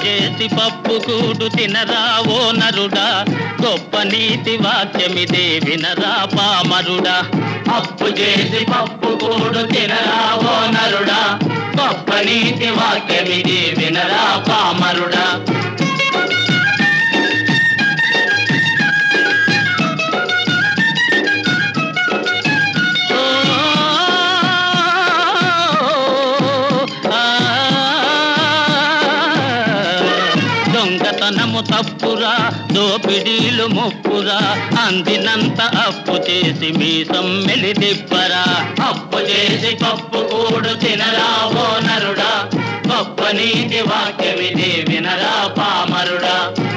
చేసి పప్పు కూడు తినరా ఓ నరుడా గొప్ప నీతి వాక్యమిదే వినరా పామరుడా అప్పు చేసి పప్పు కూడు తినరా ఓ నరుడా గొప్ప నీతి వాక్యమిదే వినరా పామరుడా దొంగతనము తప్పురా దోపిడీలు ముప్పురా అందినంత అప్పు చేసి మీ సమ్మెలి దిబ్బరా అప్పు చేసి పప్పు కూడు తినరా ఓ నరుడా గొప్ప నీతి వాక్యమిది వినరా పామరుడా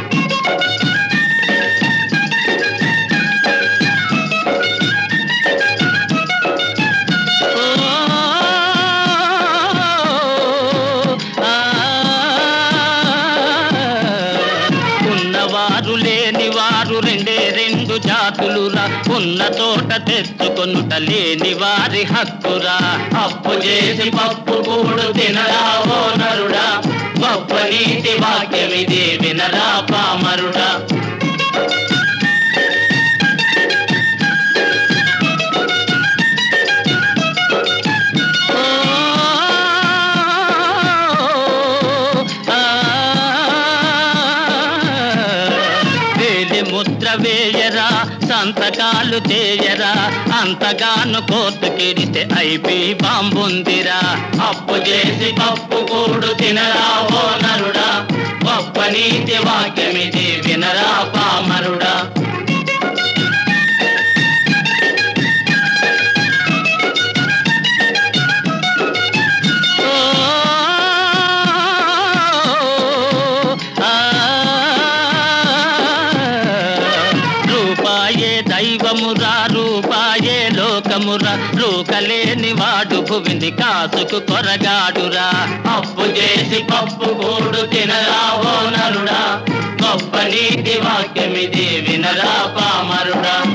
ఉన్నవారు లేని వారు రెండే రెండు జాతులురా ఉన్న చోట తెచ్చుకొనుట లేని వారి హక్కురా అప్పు చేసి పప్పు కూడు తినరా ఓ నరుడా గొప్ప నీతి వాక్యమిది వినరా పామరుడా వేలి ముద్ర వేయరా సంతకాలు చేయరా అంతగాను కోర్టుకెడితే ఐపీ బాంబుందిరా అప్పు చేసి పప్పు కూడు తినరా ఓ నరుడా గొప్ప నీతి వాక్యమిది వినరా పామరుడా రూపాయే దైవమురా రూపాయే లోకమురా రూకలేని వాడు భువిని కాసుకు కొరగాడురా అప్పు చేసి పప్పు కూడు తినరా ఓ నరుడా గొప్ప నీతి వాక్యమిది వినరా పామరుడా